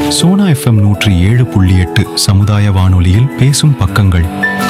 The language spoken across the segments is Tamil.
சோனா எஃப்எம் நூற்றி ஏழு புள்ளி எட்டு சமுதாய வானொலியில் பேசும் பக்கங்கள்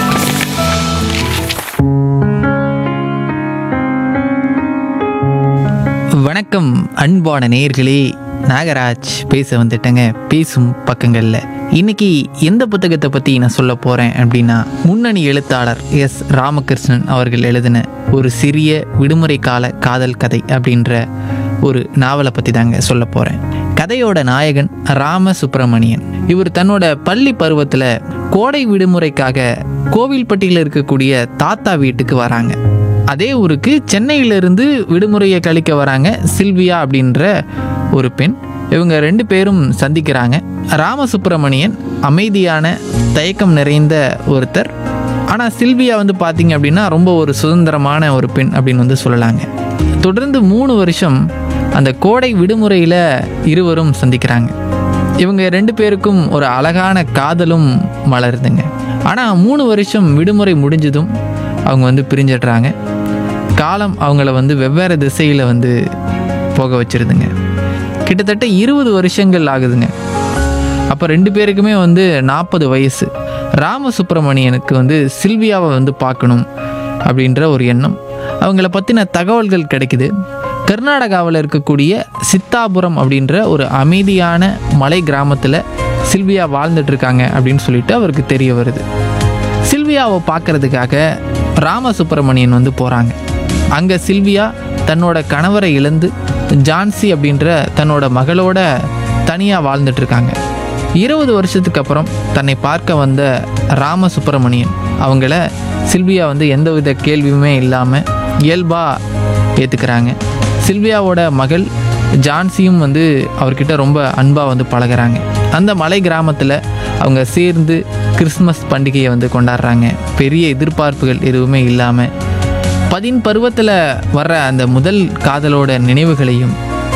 வணக்கம் அன்பான நேயர்களே நாகராஜ் பேச வந்துட்டேங்க பேசும் பக்கங்களில் இன்னைக்கு எந்த புத்தகத்தை பற்றி நான் சொல்ல போகிறேன் அப்படின்னா முன்னணி எழுத்தாளர் எஸ் ராமகிருஷ்ணன் அவர்கள் எழுதின ஒரு சிறிய விடுமுறை கால காதல் கதை அப்படின்ற ஒரு நாவலை பற்றி தாங்க சொல்ல போகிறேன் கதையோட நாயகன் ராம சுப்பிரமணியன் இவர் தன்னோட பள்ளி பருவத்தில் கோடை விடுமுறைக்காக கோவில்பட்டியில் இருக்கக்கூடிய தாத்தா வீட்டுக்கு வராங்க அதே ஊருக்கு சென்னையிலிருந்து விடுமுறையை கழிக்க வராங்க சில்வியா அப்படின்ற ஒரு பெண் இவங்க ரெண்டு பேரும் சந்திக்கிறாங்க ராமசுப்பிரமணியன் அமைதியான தயக்கம் நிறைந்த ஒருத்தர் ஆனால் சில்வியா வந்து பார்த்தீங்க அப்படின்னா ரொம்ப ஒரு சுதந்திரமான ஒரு பெண் அப்படின்னு வந்து சொல்லலாங்க தொடர்ந்து மூணு வருஷம் அந்த கோடை விடுமுறையில் இருவரும் சந்திக்கிறாங்க இவங்க ரெண்டு பேருக்கும் ஒரு அழகான காதலும் மலருதுங்க ஆனால் மூணு வருஷம் விடுமுறை முடிஞ்சதும் அவங்க வந்து பிரிஞ்சிடுறாங்க காலம் அவங்கள வந்து வெவ்வேறு திசையில் வந்து போக வச்சிருதுங்க கிட்டத்தட்ட இருபது வருஷங்கள் ஆகுதுங்க அப்போ ரெண்டு பேருக்குமே வந்து நாற்பது வயசு ராமசுப்பிரமணியனுக்கு வந்து சில்வியாவை வந்து பார்க்கணும் அப்படின்ற ஒரு எண்ணம் அவங்கள பற்றின தகவல்கள் கிடைக்குது கர்நாடகாவில் இருக்கக்கூடிய சித்தாபுரம் அப்படின்ற ஒரு அமைதியான மலை கிராமத்தில் சில்வியா வாழ்ந்துட்டு இருக்காங்க அப்படின்னு சொல்லிட்டு அவருக்கு தெரிய வருது சில்வியாவை பார்க்கறதுக்காக ராமசுப்பிரமணியன் வந்து போகிறாங்க அங்கே சில்வியா தன்னோட கணவரை இழந்து ஜான்சி அப்படின்ற தன்னோட மகளோட தனியாக வாழ்ந்துட்டு இருக்காங்க இருபது வருஷத்துக்கு அப்புறம் தன்னை பார்க்க வந்த ராமசுப்பிரமணியன் அவங்கள சில்வியா வந்து எந்தவித கேள்வியுமே இல்லாமல் இயல்பாக ஏற்றுக்கிறாங்க சில்வியாவோட மகள் ஜான்சியும் வந்து அவர்கிட்ட ரொம்ப அன்பாக வந்து பழகுறாங்க அந்த மலை கிராமத்தில் அவங்க சேர்ந்து கிறிஸ்மஸ் பண்டிகையை வந்து கொண்டாடுறாங்க பெரிய எதிர்பார்ப்புகள் எதுவுமே இல்லாமல் பதின் பருவத்தில் வர்ற அந்த முதல் காதலோட நினைவுகளையும்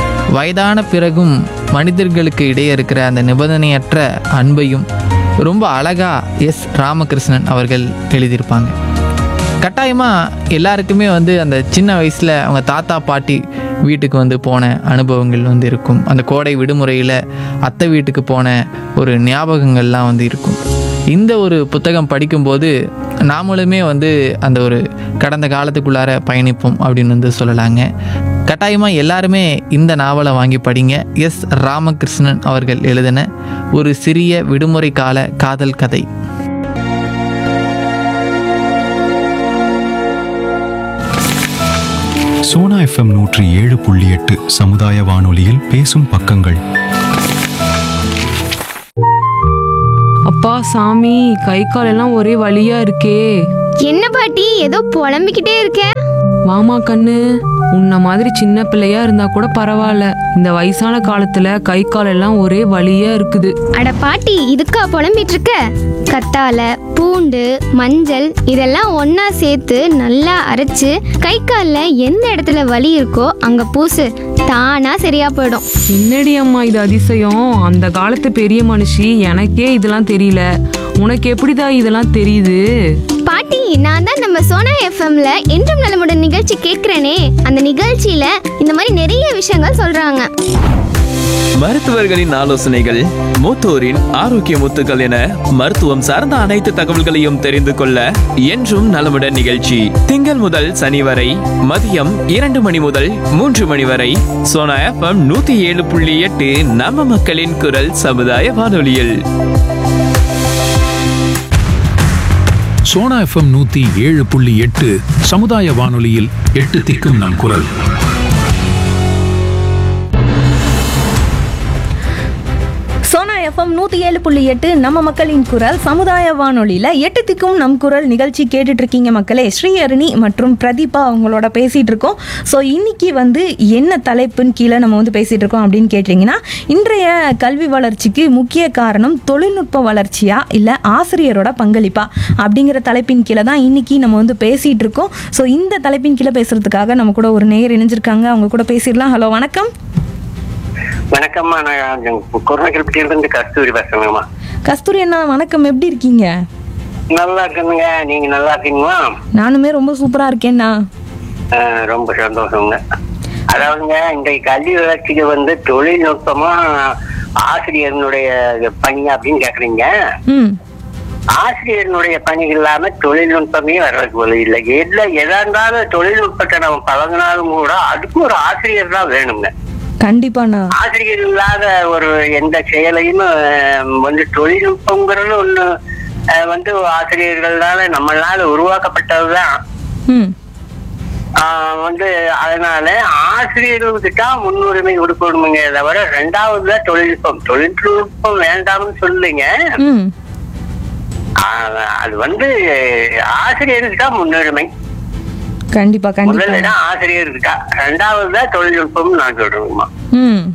வயதான பிறகும் மனிதர்களுக்கு இடையே இருக்கிற அந்த நிபந்தனையற்ற அன்பையும் ரொம்ப அழகாக எஸ் ராமகிருஷ்ணன் அவர்கள் எழுதியிருப்பாங்க கட்டாயமாக எல்லாருக்குமே வந்து அந்த சின்ன வயசில் அவங்க தாத்தா பாட்டி வீட்டுக்கு வந்து போன அனுபவங்கள் வந்து இருக்கும் அந்த கோடை விடுமுறையில் அத்தை வீட்டுக்கு போன ஒரு ஞாபகங்கள்லாம் வந்து இருக்கும் இந்த ஒரு புத்தகம் படிக்கும்போது நாமளுமே வந்து அந்த ஒரு கடந்த காலத்துக்குள்ளார பயணிப்போம் அப்படின்னு வந்து சொல்லலாங்க கட்டாயமாக எல்லாருமே இந்த நாவலை வாங்கி படிங்க எஸ் ராமகிருஷ்ணன் அவர்கள் எழுதின ஒரு சிறிய விடுமுறை கால காதல் கதை சோனா எஃப்எம் நூற்றி ஏழு புள்ளி எட்டு சமுதாய வானொலியில் பேசும் பக்கங்கள் அப்பா சாமி கை கால் எல்லாம் ஒரே வலியா இருக்கே என்ன பாட்டி ஏதோ புலம்பிக்கிட்டே இருக்க வாமா கண்ணு உன்ன மாதிரி சின்ன பிள்ளையா இருந்தா கூட பரவாயில்ல இந்த வயசான காலத்துல கை கால் எல்லாம் ஒரே வலியா இருக்குது அட பாட்டி இதுக்கா புலம்பிட்டு இருக்க கத்தால பூண்டு மஞ்சள் இதெல்லாம் ஒண்ணா சேர்த்து நல்லா அரைச்சு கை கால்ல எந்த இடத்துல வலி இருக்கோ அங்க பூசு தானா சரியா போயிடும் என்னடி அம்மா இது அதிசயம் அந்த காலத்து பெரிய மனுஷி எனக்கே இதெல்லாம் தெரியல உனக்கு எப்படிடா இதெல்லாம் தெரியுது பாட்டி நான் தான் நம்ம சோனா எஃப்எம்ல என்றும் நலமுடன் நிகழ்ச்சி கேட்கிறேனே அந்த நிகழ்ச்சியில இந்த மாதிரி நிறைய விஷயங்கள் சொல்றாங்க மருத்துவர்களின் ஆலோசனைகள் மூத்தோரின் ஆரோக்கிய முத்துக்கள் என மருத்துவம் சார்ந்த அனைத்து தகவல்களையும் தெரிந்து கொள்ள என்றும் நலமுடன் நிகழ்ச்சி திங்கள் முதல் சனி வரை மதியம் இரண்டு மணி முதல் மூன்று மணி வரை சோனா எஃப்எம் நூத்தி ஏழு புள்ளி எட்டு நம்ம மக்களின் குரல் சமுதாய வானொலியில் சோனா எஃப்எம் நூத்தி ஏழு புள்ளி எட்டு சமுதாய வானொலியில் எட்டு திக்கும் நம் குரல் சோனா எஃப்எம் நூற்றி ஏழு புள்ளி எட்டு நம்ம மக்களின் குரல் சமுதாய வானொலியில் எட்டு திக்கும் நம் குரல் நிகழ்ச்சி கேட்டுட்டு இருக்கீங்க மக்களே ஸ்ரீஹரணி மற்றும் பிரதீபா அவங்களோட பேசிகிட்டு இருக்கோம் ஸோ இன்னைக்கு வந்து என்ன தலைப்புன்னு கீழே நம்ம வந்து பேசிகிட்டு இருக்கோம் அப்படின்னு கேட்டிங்கன்னா இன்றைய கல்வி வளர்ச்சிக்கு முக்கிய காரணம் தொழில்நுட்ப வளர்ச்சியா இல்லை ஆசிரியரோட பங்களிப்பா அப்படிங்கிற தலைப்பின் கீழே தான் இன்னைக்கு நம்ம வந்து பேசிகிட்டு இருக்கோம் ஸோ இந்த தலைப்பின் கீழே பேசுகிறதுக்காக நம்ம கூட ஒரு நேயர் இணைஞ்சிருக்காங்க அவங்க கூட பேசிடலாம் ஹலோ வணக்கம் வணக்கம்மா நான் குரநகல்பட்டியிலிருந்து கஸ்தூரி பேசுறேங்கம்மா கஸ்தூரி அண்ணா வணக்கம் எப்படி இருக்கீங்க நல்லா இருக்குதுங்க நீங்க நல்லா இருக்கீங்களா நானுமே ரொம்ப சூப்பரா இருக்கேண்ணா ஆஹ் ரொம்ப சந்தோஷங்க அதாவதுங்க இந்த கல்வி வளர்ச்சிக்கு வந்து தொழில்நுட்பமா ஆசிரியர்களுடைய பணி அப்படின்னு கேக்குறீங்க ம் ஆசிரியர்களுடைய பணி இல்லாம தொழில்நுட்பமே வர்றதுக்கு வழி இல்லை எதுல எதா இருந்தாலும் தொழில்நுட்பத்தை நம்ம பழகினாலும் கூட அதுக்கு ஒரு ஆசிரியர் தான் வேணுங்க கண்டிப்பாண்ணா ஆசிரியர் இல்லாத ஒரு எந்த செயலையும் அஹ், வந்து தொழில்நுட்பங்கிறது ஒண்ணு அஹ், வந்து ஆசிரியர்களால நம்மளால உருவாக்கப்பட்டதுதான் ம் ஆஹ் வந்து அதனால ஆசிரியர்களுக்கு தான் முன்னுரிமை கொடுக்கணுங்க தவிர ரெண்டாவது தொழில்நுட்பம் தொழில்நுட்பம் வேண்டாம்னு சொல்லுங்க ம் ஆஹ் அது வந்து ஆசிரியருக்கு தான் முன்னுரிமை கண்டிப்பா கண்டிப்பா முதல்ல தான் ஆசிரியருக்கு தான் ரெண்டாவது தான் தொழில்நுட்பம் நான் சொல்றேங்கம்மா ம்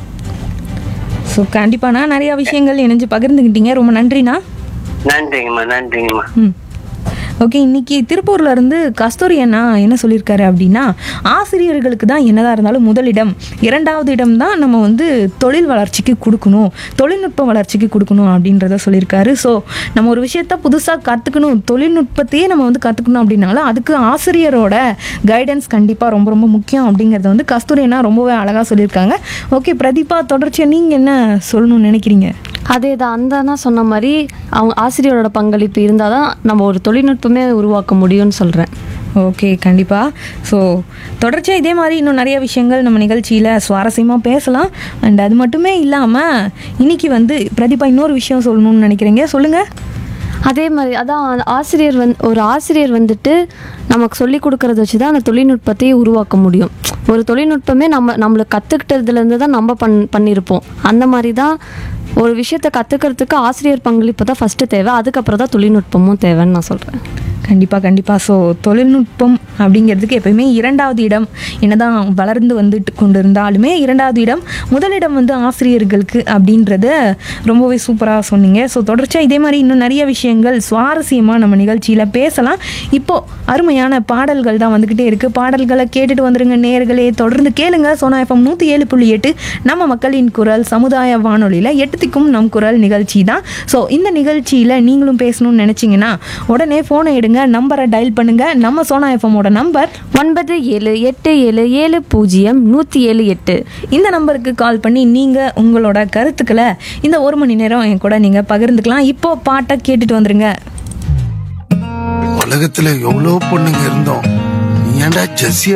ஸோ கண்டிப்பாண்ணா நிறைய விஷயங்கள் இணைஞ்சு பகிர்ந்துக்கிட்டீங்க ரொம்ப நன்றிண்ணா நன்றிங்கம்மா நன்றிங்கம்மா ம் ஓகே இன்னைக்கு திருப்பூர்ல இருந்து கஸ்தூரி அண்ணா என்ன சொல்லியிருக்காரு அப்படின்னா ஆசிரியர்களுக்கு தான் என்னதான் இருந்தாலும் முதலிடம் இரண்டாவது இடம் தான் நம்ம வந்து தொழில் வளர்ச்சிக்கு கொடுக்கணும் தொழில்நுட்ப வளர்ச்சிக்கு கொடுக்கணும் அப்படின்றத சொல்லியிருக்காரு ஸோ நம்ம ஒரு விஷயத்த புதுசாக கற்றுக்கணும் தொழில்நுட்பத்தையே நம்ம வந்து கற்றுக்கணும் அப்படின்னாலும் அதுக்கு ஆசிரியரோட கைடன்ஸ் கண்டிப்பாக ரொம்ப ரொம்ப முக்கியம் அப்படிங்கிறத வந்து கஸ்தூரி அண்ணா ரொம்பவே அழகாக சொல்லியிருக்காங்க ஓகே பிரதீபா தொடர்ச்சியாக நீங்கள் என்ன சொல்லணும்னு நினைக்கிறீங்க அதே தான் அந்த அண்ணா சொன்ன மாதிரி அவங்க ஆசிரியரோட பங்களிப்பு இருந்தால் தான் நம்ம ஒரு தொழில்நுட்பமே உருவாக்க முடியும்னு சொல்கிறேன் ஓகே கண்டிப்பாக ஸோ தொடர்ச்சியாக இதே மாதிரி இன்னும் நிறைய விஷயங்கள் நம்ம நிகழ்ச்சியில் சுவாரஸ்யமாக பேசலாம் அண்ட் அது மட்டுமே இல்லாமல் இன்னைக்கு வந்து பிரதீபா இன்னொரு விஷயம் சொல்லணும்னு நினைக்கிறீங்க சொல்லுங்கள் அதே மாதிரி அதான் அந்த ஆசிரியர் வந்து ஒரு ஆசிரியர் வந்துட்டு நமக்கு சொல்லி கொடுக்கறத வச்சு தான் அந்த தொழில்நுட்பத்தையே உருவாக்க முடியும் ஒரு தொழில்நுட்பமே நம்ம நம்மளுக்கு கற்றுக்கிட்டதுலேருந்து தான் நம்ம பண் பண்ணியிருப்போம் அந்த மாதிரி தான் ஒரு விஷயத்தை கற்றுக்கிறதுக்கு ஆசிரியர் பங்களிப்பு தான் ஃபஸ்ட்டு தேவை அதுக்கப்புறம் தான் தொழில்நுட்பமும் தேவைன்னு நான் சொல்கிறேன் கண்டிப்பாக கண்டிப்பாக ஸோ தொழில்நுட்பம் அப்படிங்கிறதுக்கு எப்பயுமே இரண்டாவது இடம் என்னதான் வளர்ந்து வந்துட்டு கொண்டு இருந்தாலுமே இரண்டாவது இடம் முதலிடம் வந்து ஆசிரியர்களுக்கு அப்படின்றத ரொம்பவே சூப்பராக சொன்னீங்க ஸோ தொடர்ச்சியாக இதே மாதிரி இன்னும் நிறைய விஷயங்கள் சுவாரஸ்யமாக நம்ம நிகழ்ச்சியில் பேசலாம் இப்போது அருமையான பாடல்கள் தான் வந்துக்கிட்டே இருக்குது பாடல்களை கேட்டுட்டு வந்துருங்க நேர்களே தொடர்ந்து கேளுங்க சோனா எஃப்எம் நூற்றி ஏழு புள்ளி எட்டு நம்ம மக்களின் குரல் சமுதாய வானொலியில் எட்டு திக்கும் நம் குரல் நிகழ்ச்சி தான் ஸோ இந்த நிகழ்ச்சியில் நீங்களும் பேசணும்னு நினச்சிங்கன்னா உடனே ஃபோனை எடுங்க நம்பரை டயல் பண்ணுங்க நம்ம சோனா எஃப்எம்மோட நம்பர் ஒன்பது ஏழு எட்டு ஏழு ஏழு பூஜ்ஜியம் நூற்றி ஏழு எட்டு இந்த நம்பருக்கு கால் பண்ணி நீங்கள் உங்களோட கருத்துக்களை இந்த ஒரு மணி நேரம் என் கூட நீங்கள் பகிர்ந்துக்கலாம் இப்போ பாட்டை கேட்டுட்டு வந்துருங்க உலகத்துல எவ்வளவு பொண்ணுங்க இருந்தோம் நீ ஏன்டா ஜெஸ்ஸிய